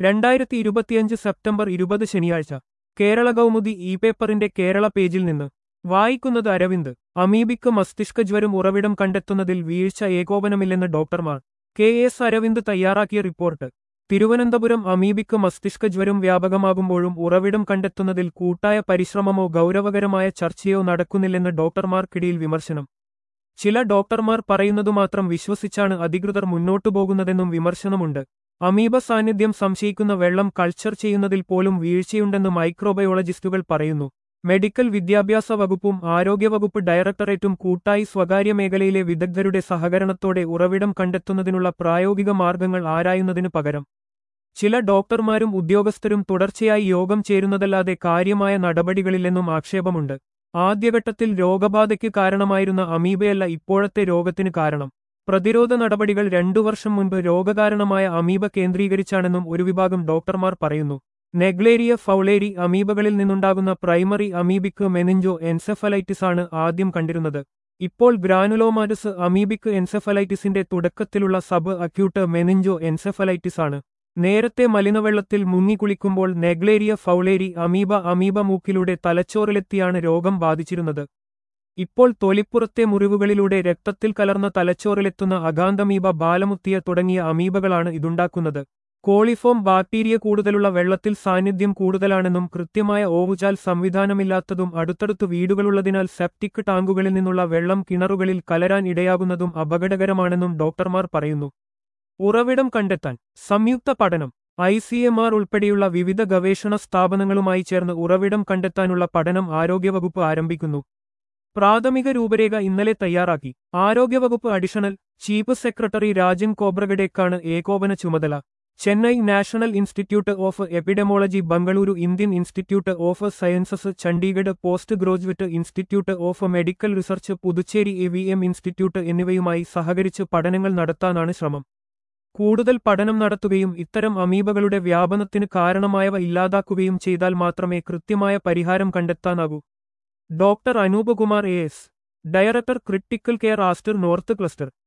രണ്ടായിരത്തി ഇരുപത്തിയഞ്ച് സെപ്റ്റംബർ ഇരുപത് ശനിയാഴ്ച കേരള കൗമുദി ഇ പേപ്പറിന്റെ കേരള പേജിൽ നിന്ന് വായിക്കുന്നത് അരവിന്ദ് അമീബിക്ക് മസ്തിഷ്കജ്വരം ഉറവിടം കണ്ടെത്തുന്നതിൽ വീഴ്ച ഏകോപനമില്ലെന്ന് ഡോക്ടർമാർ കെ എസ് അരവിന്ദ് തയ്യാറാക്കിയ റിപ്പോർട്ട് തിരുവനന്തപുരം അമീബിക്ക് മസ്തിഷ്കജ്വരം വ്യാപകമാകുമ്പോഴും ഉറവിടം കണ്ടെത്തുന്നതിൽ കൂട്ടായ പരിശ്രമമോ ഗൗരവകരമായ ചർച്ചയോ നടക്കുന്നില്ലെന്ന് ഡോക്ടർമാർക്കിടയിൽ വിമർശനം ചില ഡോക്ടർമാർ പറയുന്നതുമാത്രം വിശ്വസിച്ചാണ് അധികൃതർ മുന്നോട്ടു പോകുന്നതെന്നും വിമർശനമുണ്ട് അമീബ സാന്നിധ്യം സംശയിക്കുന്ന വെള്ളം കൾച്ചർ ചെയ്യുന്നതിൽ പോലും വീഴ്ചയുണ്ടെന്ന് മൈക്രോബയോളജിസ്റ്റുകൾ പറയുന്നു മെഡിക്കൽ വിദ്യാഭ്യാസ വകുപ്പും ആരോഗ്യവകുപ്പ് ഡയറക്ടറേറ്റും കൂട്ടായി സ്വകാര്യ മേഖലയിലെ വിദഗ്ധരുടെ സഹകരണത്തോടെ ഉറവിടം കണ്ടെത്തുന്നതിനുള്ള പ്രായോഗിക മാർഗങ്ങൾ ആരായുന്നതിനു പകരം ചില ഡോക്ടർമാരും ഉദ്യോഗസ്ഥരും തുടർച്ചയായി യോഗം ചേരുന്നതല്ലാതെ കാര്യമായ നടപടികളില്ലെന്നും ആക്ഷേപമുണ്ട് ആദ്യഘട്ടത്തിൽ രോഗബാധയ്ക്ക് കാരണമായിരുന്ന അമീബയല്ല ഇപ്പോഴത്തെ രോഗത്തിന് കാരണം പ്രതിരോധ നടപടികൾ രണ്ടു വർഷം മുൻപ് രോഗകാരണമായ അമീബ കേന്ദ്രീകരിച്ചാണെന്നും ഒരു വിഭാഗം ഡോക്ടർമാർ പറയുന്നു നെഗ്ലേരിയ ഫൗളേരി അമീബകളിൽ നിന്നുണ്ടാകുന്ന പ്രൈമറി അമീബിക് മെനിഞ്ചോ എൻസെഫലൈറ്റിസ് ആണ് ആദ്യം കണ്ടിരുന്നത് ഇപ്പോൾ ഗ്രാനുലോമാറ്റസ് അമീബിക് എൻസെഫലൈറ്റിസിന്റെ തുടക്കത്തിലുള്ള സബ് അക്യൂട്ട് മെനിഞ്ചോ എൻസെഫലൈറ്റിസ് ആണ് നേരത്തെ മലിനവെള്ളത്തിൽ മുങ്ങിക്കുളിക്കുമ്പോൾ നെഗ്ലേരിയ ഫൗളേരി അമീബ അമീബ മൂക്കിലൂടെ തലച്ചോറിലെത്തിയാണ് രോഗം ബാധിച്ചിരുന്നത് ഇപ്പോൾ തൊലിപ്പുറത്തെ മുറിവുകളിലൂടെ രക്തത്തിൽ കലർന്ന തലച്ചോറിലെത്തുന്ന അഗാന്തമീബ ബാലമുത്തിയ തുടങ്ങിയ അമീബകളാണ് ഇതുണ്ടാക്കുന്നത് കോളിഫോം ബാക്ടീരിയ കൂടുതലുള്ള വെള്ളത്തിൽ സാന്നിധ്യം കൂടുതലാണെന്നും കൃത്യമായ ഓവുചാൽ സംവിധാനമില്ലാത്തതും അടുത്തടുത്ത് വീടുകളുള്ളതിനാൽ സെപ്റ്റിക് ടാങ്കുകളിൽ നിന്നുള്ള വെള്ളം കിണറുകളിൽ കലരാൻ ഇടയാകുന്നതും അപകടകരമാണെന്നും ഡോക്ടർമാർ പറയുന്നു ഉറവിടം കണ്ടെത്താൻ സംയുക്ത പഠനം ഐ സി എം ആർ ഉൾപ്പെടെയുള്ള വിവിധ ഗവേഷണ സ്ഥാപനങ്ങളുമായി ചേർന്ന് ഉറവിടം കണ്ടെത്താനുള്ള പഠനം ആരോഗ്യവകുപ്പ് ആരംഭിക്കുന്നു പ്രാഥമിക രൂപരേഖ ഇന്നലെ തയ്യാറാക്കി ആരോഗ്യവകുപ്പ് അഡീഷണൽ ചീഫ് സെക്രട്ടറി രാജൻ കോബ്രഗഡേക്കാണ് ഏകോപന ചുമതല Chennai national institute of epidemiology Bengaluru Indian institute of sciences Chandigarh post graduate institute of medical research Puducherry A V M institute എന്നിവയുമായി സഹകരിച്ച് പഠനങ്ങൾ നടത്താനാണ് ശ്രമം കൂടുതൽ പഠനം നടത്തുകയും ഇത്തരം അമീബകളുടെ വ്യാപനത്തിന് കാരണമായവ ഇല്ലാതാക്കുകയും ചെയ്താൽ മാത്രമേ കൃത്യമായ പരിഹാരം കണ്ടെത്താനാകൂ doctor Anoopkumar A S director critical care Aster north cluster